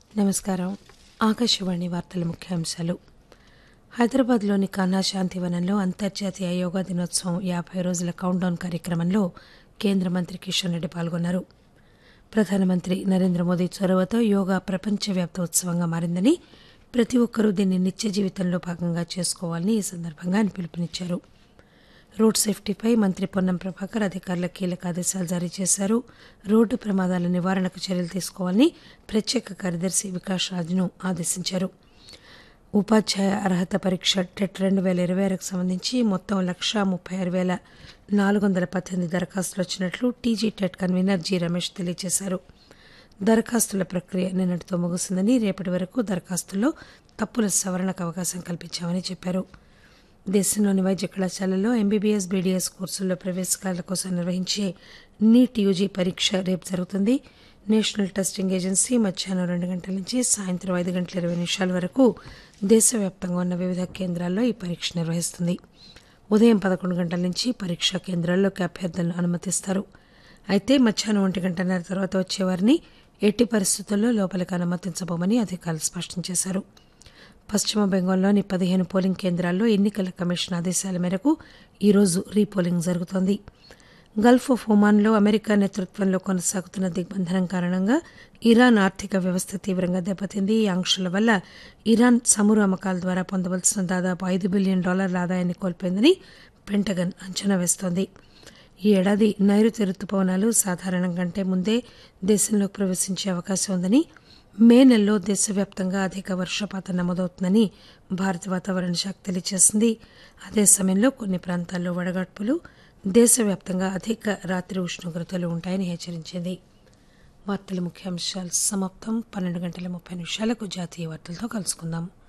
నమస్కారం ఆకాశవాణి వార్తల ముఖ్యాంశాలు హైదరాబాద్లోని కానా శాంతివనంలో అంతర్జాతీయ యోగా దినోత్సవం యాభై రోజుల కౌంట్డౌన్ కార్యక్రమంలో కేంద్ర మంత్రి కిషన్ రెడ్డి పాల్గొన్నారు ప్రధానమంత్రి నరేంద్ర మోదీ చొరవతో యోగా ప్రపంచవ్యాప్త ఉత్సవంగా మారిందని ప్రతి ఒక్కరూ దీన్ని నిత్య జీవితంలో భాగంగా చేసుకోవాలని ఈ సందర్భంగా ఆయన పిలుపునిచ్చారు రోడ్ సేఫ్టీపై మంత్రి పొన్నం ప్రభాకర్ అధికారులకు కీలక ఆదేశాలు జారీ చేశారు రోడ్డు ప్రమాదాల నివారణకు చర్యలు తీసుకోవాలని ప్రత్యేక కార్యదర్శి వికాస్ రాజ్ను ఆదేశించారు ఉపాధ్యాయ అర్హత పరీక్ష టెట్ రెండు వేల ఇరవై ఆరుకు సంబంధించి మొత్తం లక్షా ముప్పై ఆరు వేల నాలుగు వందల పద్దెనిమిది దరఖాస్తులు వచ్చినట్లు TG TET convener G Ramesh తెలియజేశారు దరఖాస్తుల ప్రక్రియ నిన్నటితో ముగిసిందని రేపటి వరకు దరఖాస్తుల్లో తప్పుల సవరణకు అవకాశం కల్పించామని చెప్పారు దేశంలోని వైద్య కళాశాలల్లో ఎంబీబీఎస్ బీడీఎస్ కోర్సుల్లో ప్రవేశకాల కోసం నిర్వహించే నీట్ యూజీ పరీక్ష రేపు జరుగుతుంది నేషనల్ టెస్టింగ్ ఏజెన్సీ మధ్యాహ్నం రెండు గంటల నుంచి సాయంత్రం ఐదు గంటల ఇరవై నిమిషాల వరకు దేశవ్యాప్తంగా ఉన్న వివిధ కేంద్రాల్లో ఈ పరీక్ష నిర్వహిస్తుంది ఉదయం పదకొండు గంటల నుంచి పరీక్షా కేంద్రాల్లోకి అభ్యర్థులను అనుమతిస్తారు అయితే మధ్యాహ్నం ఒంటి గంటన్నర తర్వాత వచ్చేవారిని ఎట్టి పరిస్థితుల్లో లోపలికి అనుమతించబోమని అధికారులు స్పష్టం చేశారు పశ్చిమ బెంగాల్లోని పదిహేను పోలింగ్ కేంద్రాల్లో ఎన్నికల కమిషన్ ఆదేశాల మేరకు ఈరోజు రీపోలింగ్ జరుగుతోంది గల్ఫ్ ఆఫ్ ఒమాన్లో అమెరికా నేతృత్వంలో కొనసాగుతున్న దిగ్బంధనం కారణంగా ఇరాన్ ఆర్థిక వ్యవస్థ తీవ్రంగా దెబ్బతింది ఈ ఆంక్షల వల్ల ఇరాన్ చమురు అమ్మకాల ద్వారా పొందవలసిన దాదాపు ఐదు బిలియన్ డాలర్ల ఆదాయాన్ని కోల్పోయిందని పెంటగన్ అంచనా వేస్తోంది ఈ ఏడాది నైరుతి రుతుపవనాలు సాధారణం కంటే ముందే దేశంలోకి ప్రవేశించే అవకాశం ఉందని మే నెలలో దేశవ్యాప్తంగా అధిక వర్షపాతం నమోదవుతుందని భారత వాతావరణ శాఖ తెలియజేసింది అదే సమయంలో కొన్ని ప్రాంతాల్లో వడగాడ్పులు దేశవ్యాప్తంగా అధిక రాత్రి ఉష్ణోగ్రతలు ఉంటాయని హెచ్చరించింది వార్తల ముఖ్యాంశాలు సమాప్తం పన్నెండు గంటల ముప్పై నిమిషాలకు జాతీయ వార్తలతో కలుసుకుందాం